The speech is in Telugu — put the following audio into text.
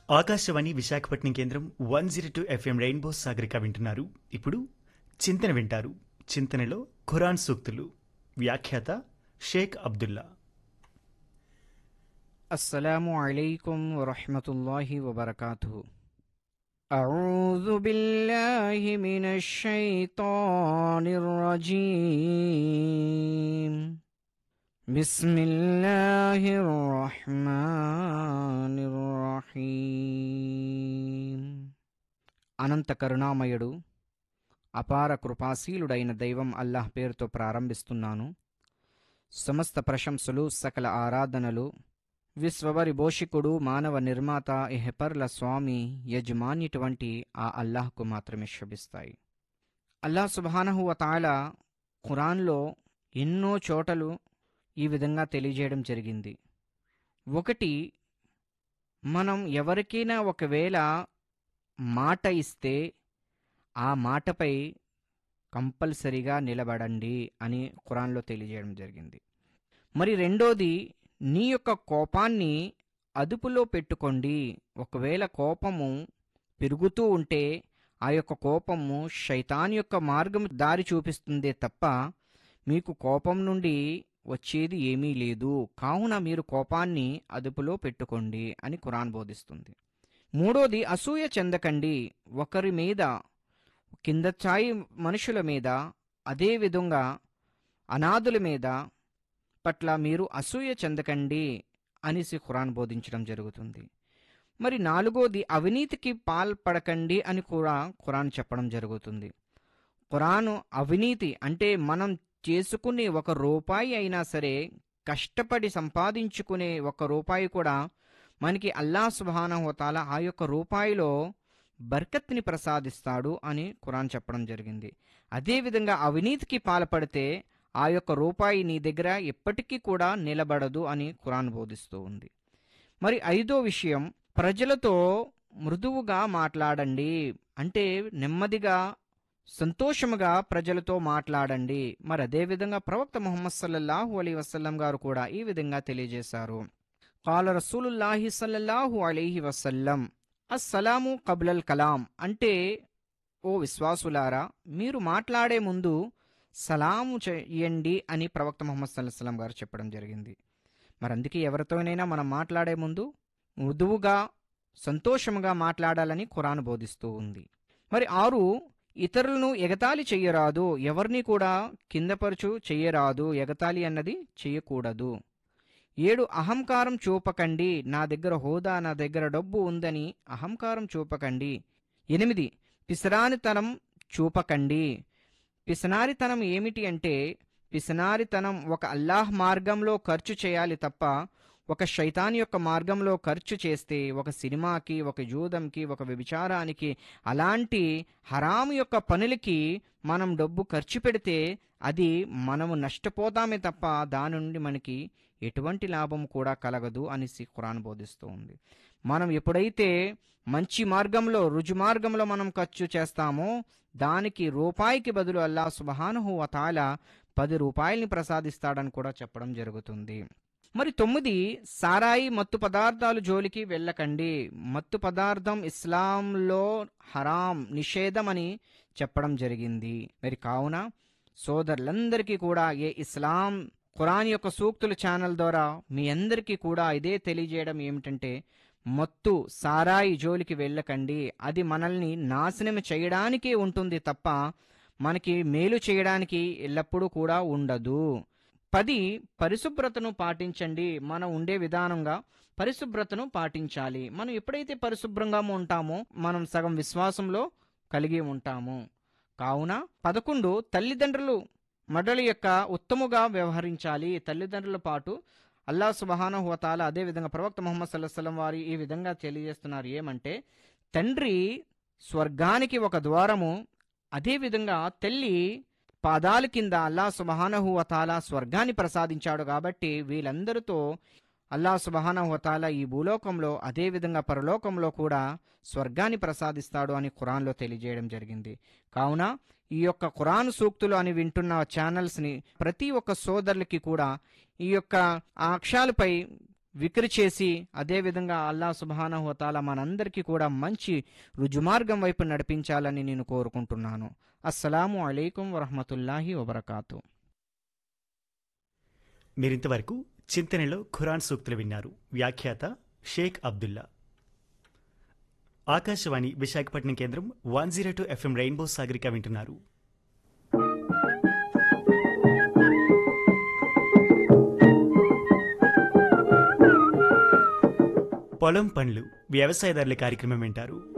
ఆకాశవాణి విశాఖపట్నం కేంద్రం one zero two FM rainbow Sagarika వింటున్నారు ఇప్పుడు చింతన వింటారు చింతనలో ఖురాన్ సూక్తులు వ్యాఖ్యాత షేక్ అబ్దుల్లా السلام عليكم ورحمة الله وبركاته أعوذ بالله من الشيطان الرجيم بسم الله الرحمن الرحيم అనంత కరుణామయుడు అపార కృపాశీలుడైన దైవం అల్లాహ్ పేరుతో ప్రారంభిస్తున్నాను సమస్త ప్రశంసలు సకల ఆరాధనలు విశ్వవరి భోషికుడు మానవ నిర్మాత ఎహపర్ల స్వామి యజమానిటువంటి ఆ అల్లాహ్కు మాత్రమే శోభిస్తాయి అల్లాహ్ సుబానహు తాల ఖురాన్లో ఎన్నో చోటలు ఈ విధంగా తెలియజేయడం జరిగింది ఒకటి మనం ఎవరికైనా ఒకవేళ మాట ఇస్తే ఆ మాటపై కంపల్సరిగా నిలబడండి అని ఖురాన్లో తెలియజేయడం జరిగింది మరి రెండోది నీ యొక్క కోపాన్ని అదుపులో పెట్టుకోండి ఒకవేళ కోపము పెరుగుతూ ఉంటే ఆ యొక్క కోపము శైతాన్ యొక్క మార్గం దారి చూపిస్తుందే తప్ప మీకు కోపం నుండి వచ్చేది ఏమీ లేదు కావున మీరు కోపాన్ని అదుపులో పెట్టుకోండి అని ఖురాన్ బోధిస్తుంది మూడోది అసూయ చెందకండి ఒకరి మీద కింద ఛాయి మనుషుల మీద అదే విధంగా అనాథుల మీద పట్ల మీరు అసూయ చెందకండి అనేసి ఖురాన్ బోధించడం జరుగుతుంది మరి నాలుగోది అవినీతికి పాల్పడకండి అని కూడా ఖురాన్ చెప్పడం జరుగుతుంది ఖురాను అవినీతి అంటే మనం చేసుకునే ఒక రూపాయి అయినా సరే కష్టపడి సంపాదించుకునే ఒక రూపాయి కూడా మనకి అల్లా సుబానహోతాల ఆ యొక్క రూపాయిలో బర్కత్ని ప్రసాదిస్తాడు అని ఖురాన్ చెప్పడం జరిగింది అదేవిధంగా అవినీతికి పాల్పడితే ఆ యొక్క రూపాయి నీ దగ్గర ఎప్పటికీ కూడా నిలబడదు అని ఖురాన్ బోధిస్తూ ఉంది మరి ఐదో విషయం ప్రజలతో మృదువుగా మాట్లాడండి అంటే నెమ్మదిగా సంతోషముగా ప్రజలతో మాట్లాడండి మరి అదేవిధంగా ప్రవక్త ముహమ్మద్ సల్లల్లాహు అలీ వసల్లం గారు కూడా ఈ విధంగా తెలియజేశారు కాల రసూలుల్లాహి సల్లల్లాహు అలీహి వసల్లం అస్సలాము కబ్లల్ కలాం అంటే ఓ విశ్వాసులారా మీరు మాట్లాడే ముందు సలాము చేయండి అని ప్రవక్త ముహమ్మద్ సల్లాహం గారు చెప్పడం జరిగింది మరి అందుకే ఎవరితోనైనా మనం మాట్లాడే ముందు మృదువుగా సంతోషముగా మాట్లాడాలని ఖురాన్ బోధిస్తూ ఉంది మరి ఆరు ఇతరులను ఎగతాళి చెయ్యరాదు ఎవరిని కూడా కిందపరచు చెయ్యరాదు ఎగతాళి అన్నది చెయ్యకూడదు ఏడు అహంకారం చూపకండి నా దగ్గర హోదా నా దగ్గర డబ్బు ఉందని అహంకారం చూపకండి ఎనిమిది పిసరానితనం చూపకండి పిసనారితనం ఏమిటి అంటే పిసనారితనం ఒక అల్లాహ్ మార్గంలో ఖర్చు చేయాలి తప్ప ఒక శైతాన్ యొక్క మార్గంలో ఖర్చు చేస్తే ఒక సినిమాకి ఒక జూదంకి ఒక వ్యభిచారానికి అలాంటి హరాము యొక్క పనులకి మనం డబ్బు ఖర్చు పెడితే అది మనము నష్టపోతామే తప్ప దాని నుండి మనకి ఎటువంటి లాభం కూడా కలగదు అనేసి ఖురాన్ బోధిస్తూ ఉంది మనం ఎప్పుడైతే మంచి మార్గంలో రుజు మార్గంలో మనం ఖర్చు చేస్తామో దానికి రూపాయికి బదులు అల్లా సుబహానుహు వతాల పది రూపాయల్ని ప్రసాదిస్తాడని కూడా చెప్పడం జరుగుతుంది మరి తొమ్మిది సారాయి మత్తు పదార్థాలు జోలికి వెళ్ళకండి మత్తు పదార్థం ఇస్లాంలో హరాం నిషేధం అని చెప్పడం జరిగింది మరి కావున సోదరులందరికీ కూడా ఏ ఇస్లాం ఖురాన్ యొక్క సూక్తుల ఛానల్ ద్వారా మీ అందరికీ కూడా ఇదే తెలియజేయడం ఏమిటంటే మత్తు సారాయి జోలికి వెళ్ళకండి అది మనల్ని నాశనం చేయడానికే ఉంటుంది తప్ప మనకి మేలు చేయడానికి ఎల్లప్పుడూ కూడా ఉండదు పది పరిశుభ్రతను పాటించండి మనం ఉండే విధానంగా పరిశుభ్రతను పాటించాలి మనం ఎప్పుడైతే పరిశుభ్రంగా ఉంటామో మనం సగం విశ్వాసంలో కలిగి ఉంటాము కావున పదకొండు తల్లిదండ్రులు మడల యొక్క ఉత్తముగా వ్యవహరించాలి తల్లిదండ్రుల పాటు అల్లా సుబహాన హువతాల అదేవిధంగా ప్రవక్త ముహమ్మద్ సల్లాహం వారి ఈ విధంగా తెలియజేస్తున్నారు ఏమంటే తండ్రి స్వర్గానికి ఒక ద్వారము అదేవిధంగా తల్లి పాదాల కింద అల్లా సుబహానహు వతాల స్వర్గాన్ని ప్రసాదించాడు కాబట్టి వీళ్ళందరితో అల్లా సుబహానహు వతాల ఈ భూలోకంలో అదేవిధంగా పరలోకంలో కూడా స్వర్గాన్ని ప్రసాదిస్తాడు అని ఖురాన్లో తెలియజేయడం జరిగింది కావున ఈ యొక్క ఖురాన్ సూక్తులు అని వింటున్న ఛానల్స్ని ప్రతి ఒక్క సోదరులకి కూడా ఈ యొక్క ఆ అక్షాలపై విక్రి చేసి అదేవిధంగా అల్లా సుబానహుతాల మనందరికీ కూడా మంచి రుజుమార్గం వైపు నడిపించాలని నేను కోరుకుంటున్నాను అస్సలాము అలైకుం వరహమతుల్లాహి వబర్కాతు మీరింతవరకు చింతనలో ఖురాన్ సూక్తులు విన్నారు వ్యాఖ్యాత షేక్ అబ్దుల్లా ఆకాశవాణి విశాఖపట్నం కేంద్రం one zero two FM rainbow Sagarika వింటున్నారు పొలం పనులు వ్యవసాయదారుల కార్యక్రమం వింటారు